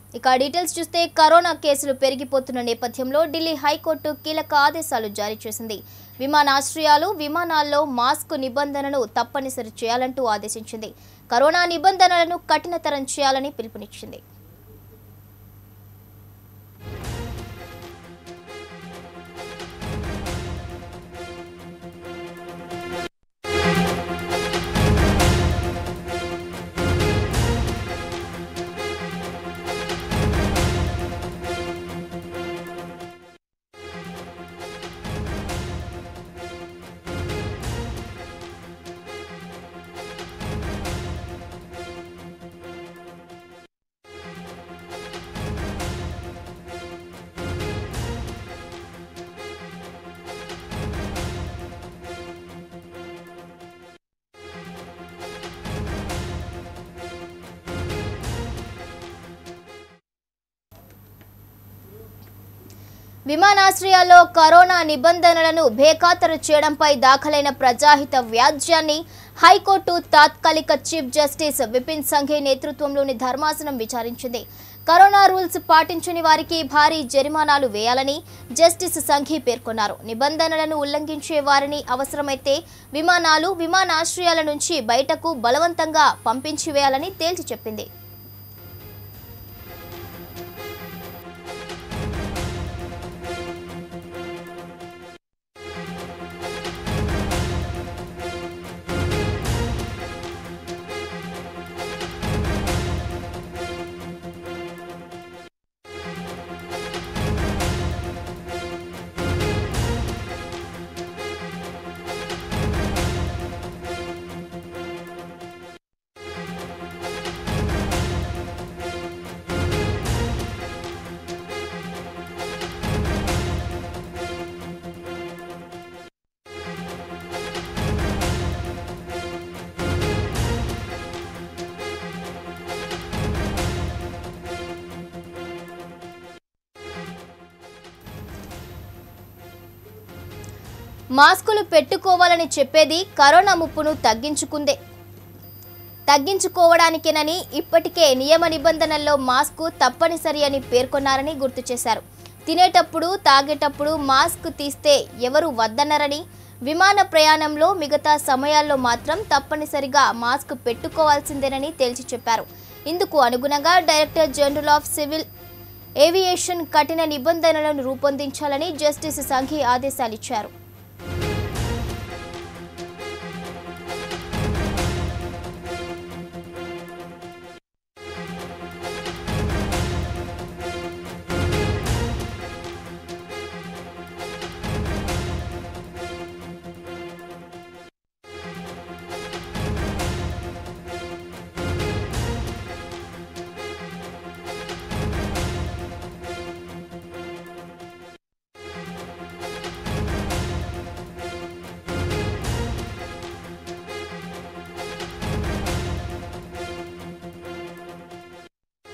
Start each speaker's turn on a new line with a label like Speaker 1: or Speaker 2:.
Speaker 1: ఇక డీటెయిల్స్ చూస్తే కరోనా కేసులు పెరిగిపోతున్న నేపథ్యంలో ఢిల్లీ హైకోర్టు కీలక ఆదేశాలు జారీ చేసింది విమానాశ్రయాలు విమానాల్లో మాస్క్ నిబంధనను తప్పనిసరి చేయాలంటూ ఆదేశించింది కరోనా నిబంధనలను కఠినతరం చేయాలని పిలుపునిచ్చింది విమానాశ్రయాల్లో కరోనా నిబంధనలను బేఖాతరు చేయడంపై దాఖలైన ప్రజాహిత వ్యాజ్యాన్ని హైకోర్టు తాత్కాలిక చీఫ్ జస్టిస్ విపిన్ సంఘే నేతృత్వంలోని ధర్మాసనం విచారించింది కరోనా రూల్స్ పాటించని వారికి భారీ జరిమానాలు వేయాలని జస్టిస్ సంఘీ పేర్కొన్నారు నిబంధనలను ఉల్లంఘించే వారిని అవసరమైతే విమానాలు విమానాశ్రయాల నుంచి బయటకు బలవంతంగా పంపించి వేయాలని తేల్చి చెప్పింది మాస్కులు పెట్టుకోవాలని చెప్పేది కరోనా ముప్పును తగ్గించుకుందే తగ్గించుకోవడానికేనని ఇప్పటికే నియమ నిబంధనల్లో మాస్కు తప్పనిసరి అని పేర్కొన్నారని గుర్తు చేశారు తినేటప్పుడు తాగేటప్పుడు మాస్క్ తీస్తే ఎవరు వద్దన్నారని విమాన ప్రయాణంలో మిగతా సమయాల్లో మాత్రం తప్పనిసరిగా మాస్క్ పెట్టుకోవాల్సిందేనని తేల్చి చెప్పారు ఇందుకు అనుగుణంగా director general of civil aviation కఠిన నిబంధనలను రూపొందించాలని జస్టిస్ సంఘి ఆదేశాలిచ్చారు